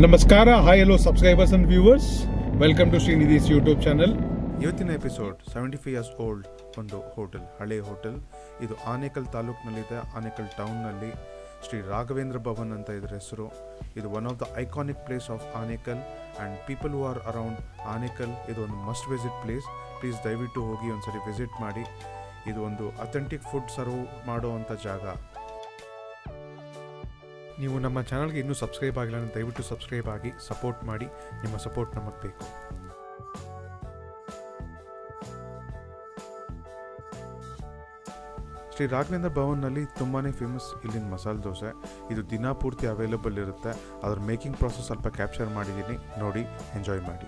ನಮಸ್ಕಾರ hi hello subscribers and viewers welcome to Shrinidhi's YouTube channel ಇವತ್ತಿನ episode seventy five years old ಒಂದು hotel ಹಳೆ hotel ಇದು ಆನೇಕಲ್ ತಾಲೂಕಿನಲ್ಲಿದೆ ಆನೇಕಲ್ ಟೌನ್ನಲ್ಲಿ ಶ್ರೀ ರಾಘವೇಂದ್ರ ಭವನ್ ಅಂತ ಇದರ ಹೆಸರು ಇದು one of the iconic place of Anekal and people who are around Anekal ಇದು ಒಂದು ಮಸ್ಟ್ ವಿಸಿಟ್ ಪ್ಲೇಸ್ ಪ್ಲೀಸ್ ದಯವಿಟ್ಟು ಹೋಗಿ ಒಂದ್ಸರಿ ವಿಸಿಟ್ ಮಾಡಿ ಇದು ಒಂದು ಅಥೆಂಟಿಕ್ ಫುಡ್ ಸರ್ವ್ ಮಾಡುವಂಥ ಜಾಗ ನೀವು ನಮ್ಮ ಚಾನಲ್ಗೆ ಇನ್ನೂ ಸಬ್ಸ್ಕ್ರೈಬ್ ಆಗಿಲ್ಲ ಅಂದರೆ ದಯವಿಟ್ಟು ಸಬ್ಸ್ಕ್ರೈಬ್ ಆಗಿ ಸಪೋರ್ಟ್ ಮಾಡಿ ನಿಮ್ಮ ಸಪೋರ್ಟ್ ನಮಗೆ ಬೇಕು ಶ್ರೀ ರಾಘವೇಂದ್ರ ಭವನ್ನಲ್ಲಿ ತುಂಬಾ ಫೇಮಸ್ ಇಲ್ಲಿನ ಮಸಾಲೆ ದೋಸೆ ಇದು ದಿನ ಪೂರ್ತಿ ಅವೈಲೇಬಲ್ ಇರುತ್ತೆ ಅದ್ರ ಮೇಕಿಂಗ್ ಪ್ರಾಸೆಸ್ ಸ್ವಲ್ಪ ಕ್ಯಾಪ್ಚರ್ ಮಾಡಿದ್ದೀನಿ ನೋಡಿ ಎಂಜಾಯ್ ಮಾಡಿ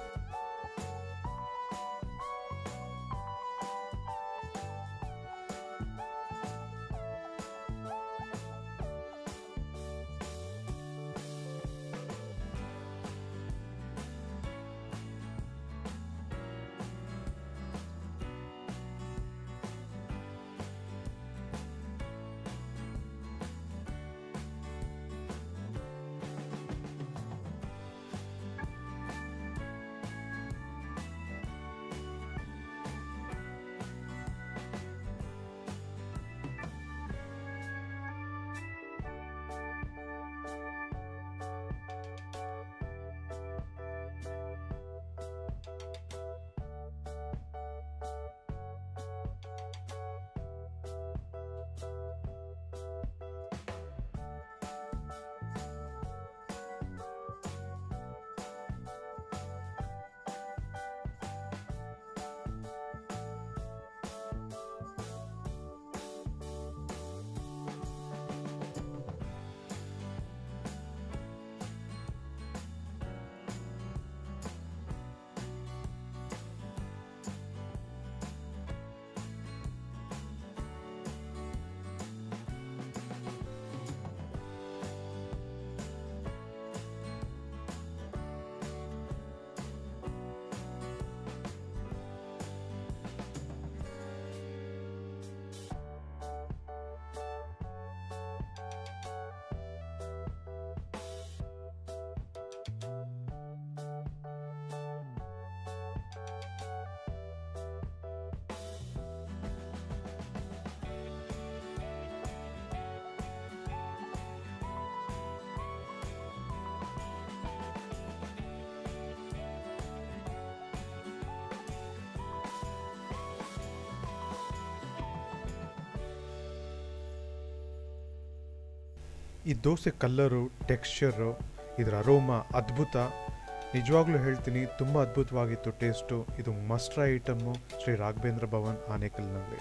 ಈ ದೋಸೆ ಕಲ್ಲರು ಟೆಕ್ಸ್ಚರು ಇದರ ಅರೋಮ ಅದ್ಭುತ ನಿಜವಾಗ್ಲೂ ಹೇಳ್ತೀನಿ ತುಂಬ ಅದ್ಭುತವಾಗಿತ್ತು ಟೇಸ್ಟು ಇದು ಮಸ್ಟ್ರ ಐಟಮ್ಮು ಶ್ರೀ ರಾಘವೇಂದ್ರ ಭವನ್ ಆನೇಕಲ್ನಲ್ಲಿ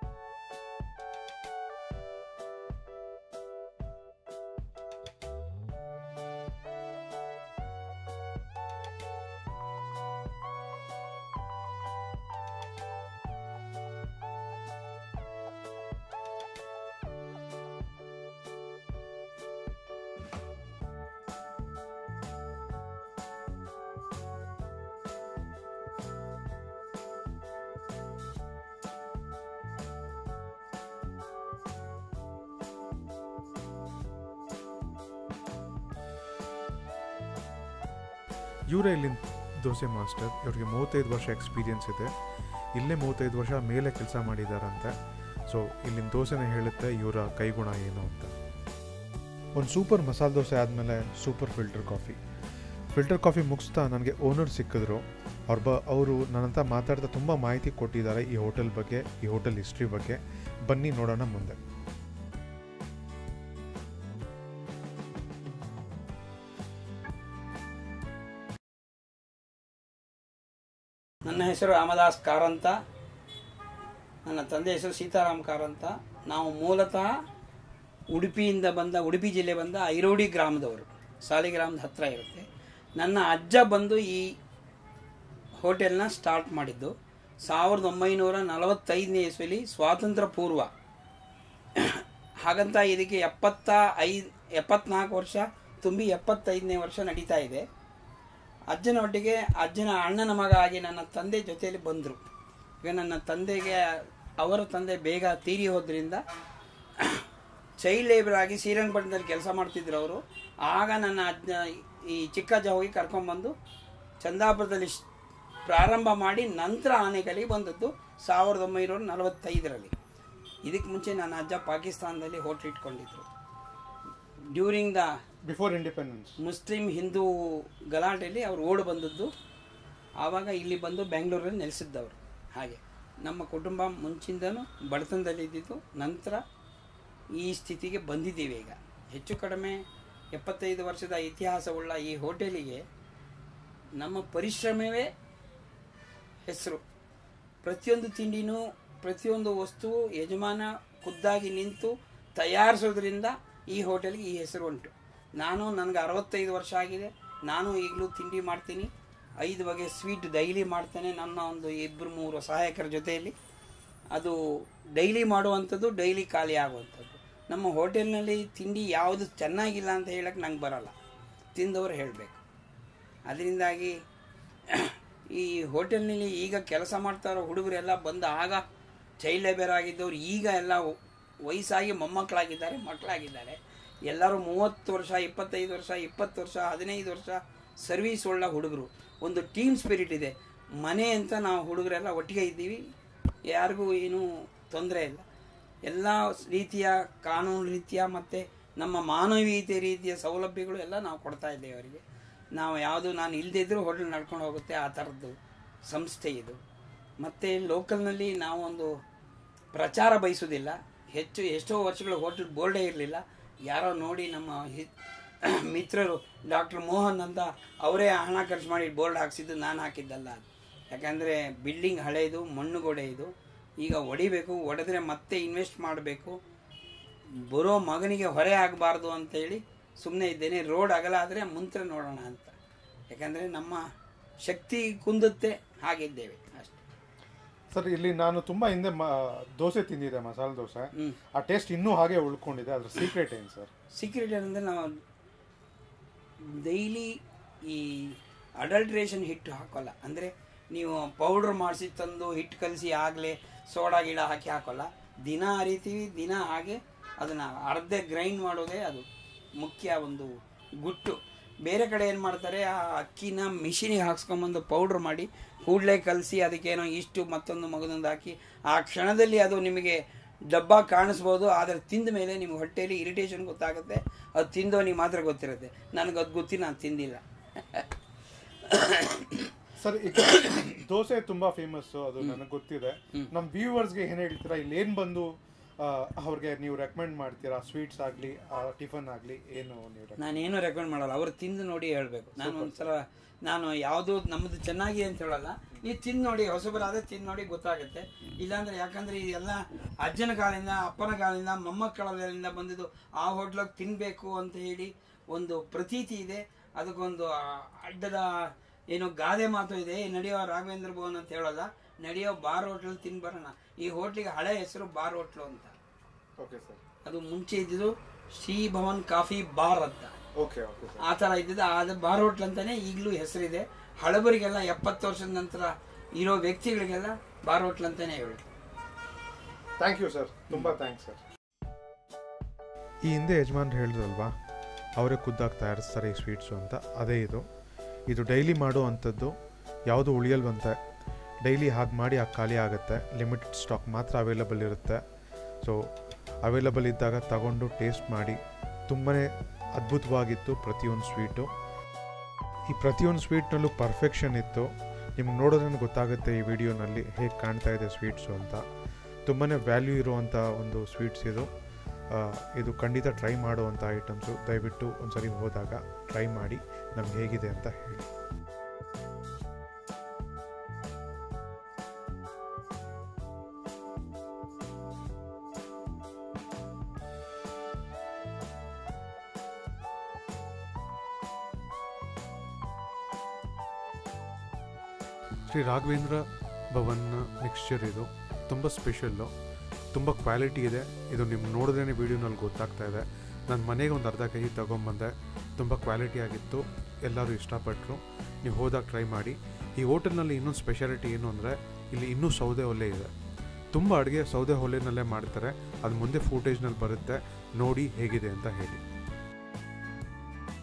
ಇವರೇ ಇಲ್ಲಿನ ದೋಸೆ ಮಾಸ್ಟರ್ ಇವ್ರಿಗೆ ಮೂವತ್ತೈದು ವರ್ಷ ಎಕ್ಸ್ಪೀರಿಯನ್ಸ್ ಇದೆ ಇಲ್ಲೇ ಮೂವತ್ತೈದು ವರ್ಷ ಮೇಲೆ ಕೆಲಸ ಮಾಡಿದಾರಂತೆ ಸೊ ಇಲ್ಲಿನ ದೋಸೆನೇ ಹೇಳುತ್ತೆ ಇವರ ಕೈಗುಣ ಏನು ಅಂತ ಒಂದು ಸೂಪರ್ ಮಸಾಲೆ ದೋಸೆ ಆದಮೇಲೆ super filter coffee filter coffee ಮುಗಿಸ್ತಾ ನನಗೆ ಓನರ್ ಸಿಕ್ಕಿದ್ರು ಅವ್ರ ಬ ಅವರು ನನ್ನಂತ ಮಾತಾಡ್ತಾ ತುಂಬ ಮಾಹಿತಿ ಕೊಟ್ಟಿದ್ದಾರೆ ಈ ಹೋಟೆಲ್ ಬಗ್ಗೆ ಈ ಹೋಟೆಲ್ ಹಿಸ್ಟ್ರಿ ಬಗ್ಗೆ ಬನ್ನಿ ನೋಡೋಣ ಮುಂದೆ ನನ್ನ ಹೆಸರು ರಾಮದಾಸ್ ಕಾರಂತ ನನ್ನ ತಂದೆ ಹೆಸರು ಸೀತಾರಾಮ್ ಕಾರಂತ ನಾವು ಮೂಲತಃ ಉಡುಪಿಯಿಂದ ಬಂದ ಉಡುಪಿ ಜಿಲ್ಲೆ ಬಂದ ಐರೋಡಿ ಗ್ರಾಮದವರು ಸಾಲಿಗ್ರಾಮದ ಹತ್ತಿರ ಇರುತ್ತೆ ನನ್ನ ಅಜ್ಜ ಬಂದು ಈ ಹೋಟೆಲ್ನ ಸ್ಟಾರ್ಟ್ ಮಾಡಿದ್ದು ಸಾವಿರದ ಒಂಬೈನೂರ ನಲವತ್ತೈದನೇ ಇಸ್ವಿಲಿ ಸ್ವಾತಂತ್ರ್ಯ ಪೂರ್ವ ಹಾಗಂತ ಇದಕ್ಕೆ ಎಪ್ಪತ್ತ ಐದು ಎಪ್ಪತ್ನಾಲ್ಕು ವರ್ಷ ತುಂಬಿ ಎಪ್ಪತ್ತೈದನೇ ವರ್ಷ ನಡೀತಾ ಇದೆ ಅಜ್ಜನೊಟ್ಟಿಗೆ ಅಜ್ಜನ ಅಣ್ಣನ ಮಗ ಆಗಿ ನನ್ನ ತಂದೆ ಜೊತೆಯಲ್ಲಿ ಬಂದರು ಈಗ ನನ್ನ ತಂದೆಗೆ ಅವರ ತಂದೆ ಬೇಗ ತೀರಿ ಹೋದ್ರಿಂದ ಚೈಲ್ಡ್ ಲೇಬರ್ ಆಗಿ ಶ್ರೀರಂಗಪಟ್ಟಣದಲ್ಲಿ ಕೆಲಸ ಮಾಡ್ತಿದ್ರು ಅವರು ಆಗ ನನ್ನ ಅಜ್ಜ ಈ ಚಿಕ್ಕಜ್ಜ ಹೋಗಿ ಕರ್ಕೊಂಡ್ಬಂದು ಚಂದಾಪುರದಲ್ಲಿ ಶ್- ಪ್ರಾರಂಭ ಮಾಡಿ ನಂತರ ಆನೆಕಲ್ಲಿಗೆ ಬಂದದ್ದು ಸಾವಿರದ ಒಂಬೈನೂರ ನಲವತ್ತೈದರಲ್ಲಿ ಇದಕ್ಕೆ ಮುಂಚೆ ನನ್ನ ಅಜ್ಜ ಪಾಕಿಸ್ತಾನದಲ್ಲಿ ಹೋಟ್ಲ್ ಇಟ್ಕೊಂಡಿದ್ರು during the before independence Muslim Hindu ಗಲಾಟೆಯಲ್ಲಿ ಅವ್ರು ಓಡಿ ಬಂದದ್ದು ಆವಾಗ ಇಲ್ಲಿ ಬಂದು ಬೆಂಗಳೂರಲ್ಲಿ ನೆಲೆಸಿದ್ದವರು ಹಾಗೆ ನಮ್ಮ ಕುಟುಂಬ ಮುಂಚಿಂದನೂ ಬಡತನದಲ್ಲಿ ಇದ್ದಿದ್ದು ನಂತರ ಈ ಸ್ಥಿತಿಗೆ ಬಂದಿದ್ದೀವಿ ಈಗ ಹೆಚ್ಚು ಕಡಿಮೆ ಎಪ್ಪತ್ತೈದು ವರ್ಷದ ಇತಿಹಾಸವುಳ್ಳ ಈ ಹೋಟೆಲಿಗೆ ನಮ್ಮ ಪರಿಶ್ರಮವೇ ಹೆಸರು ಪ್ರತಿಯೊಂದು ತಿಂಡಿನೂ ಪ್ರತಿಯೊಂದು ವಸ್ತು ಯಜಮಾನ ಖುದ್ದಾಗಿ ನಿಂತು ತಯಾರಿಸೋದ್ರಿಂದ ಈ ಹೋಟೆಲ್ಗೆ ಈ ಹೆಸರು ಉಂಟು ನಾನು ನನಗೆ ಅರವತ್ತೈದು ವರ್ಷ ಆಗಿದೆ ನಾನು ಈಗಲೂ ತಿಂಡಿ ಮಾಡ್ತೀನಿ ಐದು ಬಗೆ ಸ್ವೀಟ್ ಡೈಲಿ ಮಾಡ್ತೇನೆ ನನ್ನ ಒಂದು ಇಬ್ಬರು ಮೂರು ಸಹಾಯಕರ ಜೊತೆಯಲ್ಲಿ ಅದು ಡೈಲಿ ಮಾಡುವಂಥದ್ದು ಡೈಲಿ ಖಾಲಿ ಆಗುವಂಥದ್ದು ನಮ್ಮ ಹೋಟೆಲ್ನಲ್ಲಿ ತಿಂಡಿ ಯಾವುದು ಚೆನ್ನಾಗಿಲ್ಲ ಅಂತ ಹೇಳಕ್ಕೆ ನಂಗೆ ಬರಲ್ಲ ತಿಂದವರು ಹೇಳಬೇಕು ಅದರಿಂದಾಗಿ ಈ ಹೋಟೆಲ್ನಲ್ಲಿ ಈಗ ಕೆಲಸ ಮಾಡ್ತಾ ಇರೋ ಹುಡುಗರೆಲ್ಲ ಬಂದ ಆಗ ಚೈಲ್ಡ್ ಲೇಬರ್ ಆಗಿದ್ದವ್ರು ಈಗ ಎಲ್ಲ ವಯಸ್ಸಾಗಿ ಮೊಮ್ಮಕ್ಕಳಾಗಿದ್ದಾರೆ ಮಕ್ಕಳಾಗಿದ್ದಾರೆ ಎಲ್ಲರೂ ಮೂವತ್ತು ವರ್ಷ ಇಪ್ಪತ್ತೈದು ವರ್ಷ ಇಪ್ಪತ್ತು ವರ್ಷ ಹದಿನೈದು ವರ್ಷ ಸರ್ವೀಸ್ ಉಳ್ಳ ಹುಡುಗರು ಒಂದು ಟೀಮ್ ಸ್ಪಿರಿಟ್ ಇದೆ ಮನೆ ಅಂತ ನಾವು ಹುಡುಗರೆಲ್ಲ ಒಟ್ಟಿಗೆ ಇದ್ದೀವಿ ಯಾರಿಗೂ ಏನೂ ತೊಂದರೆ ಇಲ್ಲ ಎಲ್ಲ ರೀತಿಯ ಕಾನೂನು ರೀತಿಯ ಮತ್ತು ನಮ್ಮ ಮಾನವೀಯತೆ ರೀತಿಯ ಸೌಲಭ್ಯಗಳು ಎಲ್ಲ ನಾವು ಕೊಡ್ತಾ ಇದ್ದೇವೆ ಅವರಿಗೆ ನಾವು ಯಾವುದು ನಾನು ಇಲ್ಲದೇ ಇದ್ದರೂ ಹೋಟೆಲ್ ನಡ್ಕೊಂಡು ಹೋಗುತ್ತೆ ಆ ಥರದ್ದು ಸಂಸ್ಥೆ ಇದು ಮತ್ತು ಲೋಕಲ್ನಲ್ಲಿ ನಾವು ಒಂದು ಪ್ರಚಾರ ಬಯಸೋದಿಲ್ಲ ಹೆಚ್ಚು ಎಷ್ಟೋ ವರ್ಷಗಳು ಹೋಟೆಲ್ ಬೋರ್ಡೇ ಇರಲಿಲ್ಲ ಯಾರೋ ನೋಡಿ ನಮ್ಮ ಹಿ- ಮಿತ್ರರು ಡಾಕ್ಟರ್ ಮೋಹನ್ ಅಂತ ಅವರೇ ಹಣ ಖರ್ಚು ಮಾಡಿ ಬೋರ್ಡ್ ಹಾಕ್ಸಿದ್ದು ನಾನು ಹಾಕಿದ್ದಲ್ಲ ಅದು ಯಾಕಂದರೆ ಬಿಲ್ಡಿಂಗ್ ಹಳೆಯದು ಮಣ್ಣುಗೋಡೆ ಇದು ಈಗ ಹೊಡಿಬೇಕು ಹೊಡೆದ್ರೆ ಮತ್ತೆ ಇನ್ವೆಸ್ಟ್ ಮಾಡಬೇಕು ಬರೋ ಮಗನಿಗೆ ಹೊರೆ ಆಗಬಾರ್ದು ಅಂತೇಳಿ ಸುಮ್ಮನೆ ಇದ್ದೇನೆ ರೋಡ್ ಅಗಲ ಆದರೆ ಮುಂತ್ರ ನೋಡೋಣ ಅಂತ ಯಾಕಂದರೆ ನಮ್ಮ ಶಕ್ತಿ ಕುಂದುತ್ತೆ ಹಾಗಿದ್ದೇವೆ ಅಷ್ಟೇ ಸರ್ ಇಲ್ಲಿ ನಾನು ತುಂಬಾ ಹಿಂದೆ ಮ- ದೋಸೆ ತಿಂದಿದ್ದೆ ಮಸಾಲೆ ದೋಸೆ ಹ್ಮ್. ಆ ಟೇಸ್ಟ್ ಇನ್ನೂ ಹಾಗೆ ಉಳ್ಕೊಂಡಿದೆ ಅದ್ರ ಸೀಕ್ರೆಟ್ ಏನು ಸರ್ ಸೀಕ್ರೆಟ್ ಏನಂದರೆ ನಾವು ಡೈಲಿ ಈ ಅಡಲ್ಟ್ರೇಷನ್ ಹಿಟ್ಟು ಹಾಕೋಲ್ಲ ಅಂದರೆ ನೀವು ಪೌಡ್ರ್ ಮಾಡಿಸಿ ತಂದು ಹಿಟ್ಟು ಕಲಸಿ ಆಗಲೇ ಸೋಡಾ ಗಿಡ ಹಾಕಿ ಹಾಕೋಲ್ಲ ದಿನ ಅರಿತೀವಿ ದಿನ ಹಾಗೆ ಅದನ್ನು ಅರ್ಧ ಗ್ರೈಂಡ್ ಮಾಡೋದೇ ಅದು ಮುಖ್ಯ ಒಂದು ಗುಟ್ಟು ಬೇರೆ ಕಡೆ ಏನು ಮಾಡ್ತಾರೆ ಆ ಅಕ್ಕಿನ ಮಿಷಿನಿಗೆ ಹಾಕ್ಸ್ಕೊಂಬಂದು ಪೌಡ್ರ್ ಮಾಡಿ ಕೂಡಲೇ ಕಲಸಿ ಅದಕ್ಕೇನೋ ಇಷ್ಟು ಮತ್ತೊಂದು ಮಗದೊಂದು ಹಾಕಿ ಆ ಕ್ಷಣದಲ್ಲಿ ಅದು ನಿಮಗೆ ಡಬ್ಬ ಕಾಣಿಸ್ಬೋದು ಆದರೆ ತಿಂದ ಮೇಲೆ ನಿಮ್ಗೆ ಹೊಟ್ಟೆಯಲ್ಲಿ ಇರಿಟೇಷನ್ ಗೊತ್ತಾಗುತ್ತೆ ಅದು ತಿಂದವನಿಗೆ ಮಾತ್ರ ಗೊತ್ತಿರುತ್ತೆ ನನಗೆ ಅದು ಗೊತ್ತಿ ನಾನು ತಿಂದಿಲ್ಲ ಸರ್ ಈಗ ದೋಸೆ ತುಂಬಾ ಫೇಮಸ್ ಅದು ನನಗೆ ಗೊತ್ತಿದೆ ನಮ್ಮ ವ್ಯೂವರ್ಸ್ಗೆ ಏನು ಹೇಳ್ತೀರಾ ಇಲ್ಲಿ ಏನು ಬಂದು ಆ, ಅವ್ರಿಗೆ ನೀವು ರೆಕಮೆಂಡ್ ಮಾಡ್ತೀರಾ ಸ್ವೀಟ್ಸ್ ಆಗಲಿ ಟಿಫನ್ ಆಗಲಿ ಏನು ನೀವು recommend- ನಾನೇನು ರೆಕಮೆಂಡ್ ಮಾಡಲ್ಲ ಅವರು ತಿಂದು ನೋಡಿ ಹೇಳಬೇಕು ನಾನು ಒಂದ್ಸಲ ನಾನು ಯಾವುದು ನಮ್ಮದು ಚೆನ್ನಾಗಿದೆ ಅಂತ ಹೇಳಲ್ಲ ನೀವು ತಿಂದು ನೋಡಿ ಹೊಸಬರಾದ್ರೆ ತಿಂದು ನೋಡಿ ಗೊತ್ತಾಗುತ್ತೆ ಇಲ್ಲಾಂದ್ರೆ ಯಾಕಂದ್ರೆ ಇದೆಲ್ಲ ಅಜ್ಜನ ಕಾಲದಿಂದ ಅಪ್ಪನ ಕಾಲದಿಂದ ಮೊಮ್ಮಕ್ಕಳಿಂದ ಬಂದಿದ್ದು ಆ ಹೋಟ್ಲಿಗೆ ತಿನ್ನಬೇಕು ಅಂತ ಹೇಳಿ ಒಂದು ಪ್ರತೀತಿ ಇದೆ ಅದಕ್ಕೊಂದು ಆ ಅಡ್ಡದ ಏನು ಗಾದೆ ಮಾತು ಇದೆ ನಡೆಯೋ ರಾಘವೇಂದ್ರ ಭವನ್ ಅಂತ ಹೇಳಲ್ಲ ನಡೆಯೋ ಬಾರ್ ಹೋಟ್ಲಲ್ಲಿ ತಿನ್ ಬರೋಣ ಈ ಹೋಟ್ಲಿಗೆ ಹಳೆ ಹೆಸರು ಬಾರ್ ಹೋಟ್ಲು ಅಂತ ಓಕೆ ಸರ್ ಅದು ಮುಂಚೆ ಇದ್ದಿದ್ದು ಶ್ರೀ ಭವನ್ ಕಾಫಿ ಬಾರ್ ಅಂತ ಓಕೆ ಓಕೆ ಸರ್ ಆ ಥರ ಇದ್ದಿದ್ದು ಅದು ಬಾರ್ ಹೋಟ್ಲ್ ಅಂತಾನೆ ಈಗಲೂ ಹೆಸರಿದೆ ಹಳಬರಿಗೆಲ್ಲ ಎಪ್ಪತ್ತು ವರ್ಷದ ನಂತರ ಇರೋ ವ್ಯಕ್ತಿಗಳಿಗೆಲ್ಲ ಬಾರ್ ಹೋಟ್ಲ್ ಅಂತಾನೆ ಹೇಳಿ ಥ್ಯಾಂಕ್ ಯು ಸರ್ ತುಂಬಾ ಥ್ಯಾಂಕ್ಸ್ ಸರ್ ಈ ಹಿಂದೆ ಯಜಮಾನ್ರು ಹೇಳಿದ್ರಲ್ವಾ ಅವರೇ ಖುದ್ದಾಗಿ ತಯಾರಿಸ್ತಾರೆ ಈ ಸ್ವೀಟ್ಸು ಅಂತ ಅದೇ ಇದು ಇದು ಡೈಲಿ ಮಾಡೋ ಅಂಥದ್ದು ಯಾವುದು ಉಳಿಯಲ್ವಂತೆ ಡೈಲಿ ಹಾಗೆ ಮಾಡಿ ಹಾಗೆ ಖಾಲಿ ಆಗುತ್ತೆ ಲಿಮಿಟೆಡ್ ಸ್ಟಾಕ್ ಮಾತ್ರ ಅವೈಲಬಲ್ ಇರುತ್ತೆ ಸೊ ಅವೈಲಬಲ್ ಇದ್ದಾಗ ತಗೊಂಡು ಟೇಸ್ಟ್ ಮಾಡಿ ತುಂಬಾ ಅದ್ಭುತವಾಗಿತ್ತು ಪ್ರತಿಯೊಂದು ಸ್ವೀಟು ಈ ಪ್ರತಿಯೊಂದು ಸ್ವೀಟ್ನಲ್ಲೂ ಪರ್ಫೆಕ್ಷನ್ ಇತ್ತು ನಿಮ್ಗೆ ನೋಡೋದ್ರಿಂದ ಗೊತ್ತಾಗುತ್ತೆ ಈ ವಿಡಿಯೋನಲ್ಲಿ ಹೇಗೆ ಕಾಣ್ತಾ ಇದೆ ಸ್ವೀಟ್ಸು ಅಂತ ತುಂಬಾ ವ್ಯಾಲ್ಯೂ ಇರುವಂಥ ಒಂದು ಸ್ವೀಟ್ಸ್ ಇದು ಆ, ಇದು ಖಂಡಿತ ಟ್ರೈ ಮಾಡುವಂಥ ಐಟಮ್ಸು ದಯವಿಟ್ಟು ಒಂದ್ಸರಿ ಹೋದಾಗ ಟ್ರೈ ಮಾಡಿ ನಮ್ಗೆ ಹೇಗಿದೆ ಅಂತ ಹೇಳಿ ಶ್ರೀ ರಾಘವೇಂದ್ರ ಭವನ್ ಮಿಕ್ಸ್ಚರ್ ಇದು ತುಂಬ ಸ್ಪೆಷಲ್ಲು ತುಂಬ ಕ್ವಾಲಿಟಿ ಇದೆ ಇದು ನಿಮ್ಮ ನೋಡಿದ್ರೇ ವೀಡಿಯೋನಲ್ಲಿ ಗೊತ್ತಾಗ್ತಾ ಇದೆ ನನ್ನ ಮನೆಗೆ ಒಂದು ಅರ್ಧ ಕೆ ಜಿ ತೊಗೊಂಬಂದೆ ತುಂಬ ಕ್ವಾಲಿಟಿ ಆಗಿತ್ತು ಎಲ್ಲರೂ ಇಷ್ಟಪಟ್ಟರು ನೀವು ಹೋದಾಗ ಟ್ರೈ ಮಾಡಿ ಈ ಹೋಟೆಲ್ನಲ್ಲಿ ಇನ್ನೊಂದು ಸ್ಪೆಷಾಲಿಟಿ ಏನು ಅಂದರೆ ಇಲ್ಲಿ ಇನ್ನೂ ಸೌದೆ ಒಲೆ ಇದೆ ತುಂಬ ಅಡುಗೆ ಸೌದೆ ಒಲೆನಲ್ಲೇ ಮಾಡ್ತಾರೆ ಅದು ಮುಂದೆ ಫೂಟೇಜ್ನಲ್ಲಿ ಬರುತ್ತೆ ನೋಡಿ ಹೇಗಿದೆ ಅಂತ ಹೇಳಿ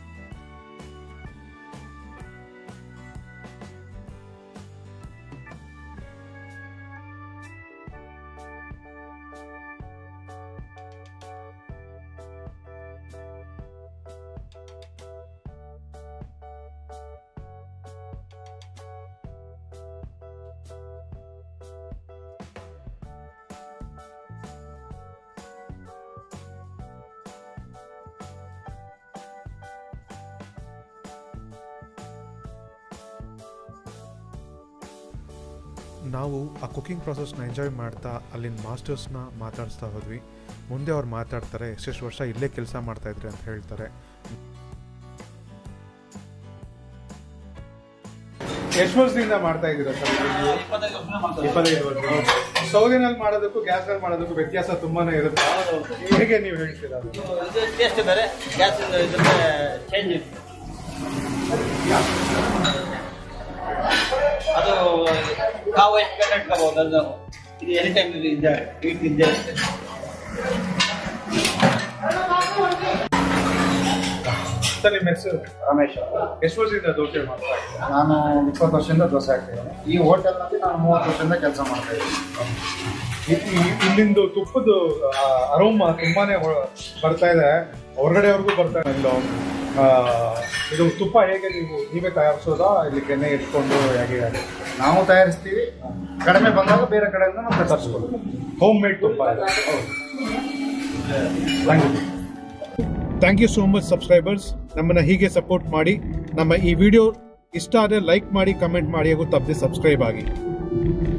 ನಾವು ಆ ಕುಕಿಂಗ್ ಪ್ರಾಸೆಸ್ನ ಎಂಜಾಯ್ ಮಾಡ್ತಾ ಅಲ್ಲಿನ ಮಾಸ್ಟರ್ಸ್ನ ಮಾತಾಡಿಸ್ತಾ ಹೋದ್ವಿ ಮುಂದೆ ಅವ್ರು ಮಾತಾಡ್ತಾರೆ ಎಷ್ಟೆಷ್ಟು ವರ್ಷ ಇಲ್ಲೇ ಕೆಲಸ ಮಾಡ್ತಾಯಿದ್ರಿ ಅಂತ ಹೇಳ್ತಾರೆ ಎಷ್ಟು ವರ್ಷದಿಂದ ಮಾಡ್ತಾ ಇದ್ದೀರಾ ಸರ್ ನೀವು? ಇಪ್ಪತ್ತೈದು ವರ್ಷ ಸೌದಿನಲ್ಲಿ ಮಾಡೋದಕ್ಕೂ ಗ್ಯಾಸ್ನಲ್ಲಿ ಮಾಡೋದಕ್ಕೂ ವ್ಯತ್ಯಾಸ ತುಂಬಾನೇ ಇರುತ್ತೆ ಹೇಗೆ ನೀವು ಹೇಳ್ತೀರಾ ಅದು? ಇದು ಟೇಸ್ಟ್ ಬೇರೆ ಗ್ಯಾಸ್ ಇದ್ರೆ ಚೇಂಜ್ ಅದು ಕಾವು ಎಷ್ಟು ಗಂಟೆ ಇಟ್ಕೋಬಹುದು ಅದು ಇದು ಎನಿ ಟೈಮ್ ಇದೆ ಹೀಟ್ ಇದ್ದೇ ಇರುತ್ತೆ ಸರ್ ನಿಮ್ಮ ಹೆಸರು ರಮೇಶ್ ಎಷ್ಟು ವರ್ಷದಿಂದ ದೋಸೆ ಮಾಡ್ತಾ ಇದ್ದೀರಾ ನಾನು ಇಪ್ಪತ್ತು ವರ್ಷದಿಂದ ದೋಸೆ ಹಾಕ್ತಿದ್ದೀನಿ ಈ ಹೋಟೆಲ್ನಲ್ಲಿ ನಾನು ಮೂವತ್ತು ವರ್ಷದಿಂದ ಕೆಲಸ ಮಾಡ್ತಾ ಇದ್ದೀನಿ ಇ- ಇ- ಇಲ್ಲಿಂದು ತುಪ್ಪದ ಅರೋಮ ತುಂಬಾನೇ ಹೊ- ಬರ್ತಾ ಇದೆ ಹೊರಗಡೆವರೆಗೂ ಬರ್ತಾ ಇದೆ ಒಂದು, ಆ, ಇದು ತುಪ್ಪ ಹೇಗೆ ನೀವು ನೀವೇ ತಯಾರಿಸೋದಾ ಇಲ್ಲಿ ಕೆನೆ ಇಟ್ಕೊಂಡು ಹೇಗೆ ನಾವು ತಯಾರಿಸ್ತೀವಿ ಕಡಿಮೆ ಬಂದಾಗ ಬೇರೆ ಕಡೆಯಿಂದ ನಾವು ತರಿಸ್ಬೋದು ಹೋಮ್ ಮೇಡ್ ತುಪ್ಪ thank you so much subscribers ನಮ್ಮನ್ನ ಹೀಗೆ ಸಪೋರ್ಟ್ ಮಾಡಿ ನಮ್ಮ ಈ ವಿಡಿಯೋ ಇಷ್ಟ ಆದರೆ ಲೈಕ್ ಮಾಡಿ ಕಮೆಂಟ್ ಮಾಡಿ ಹಾಗೂ ತಪ್ಪದೆ ಸಬ್ಸ್ಕ್ರೈಬ್ ಆಗಿ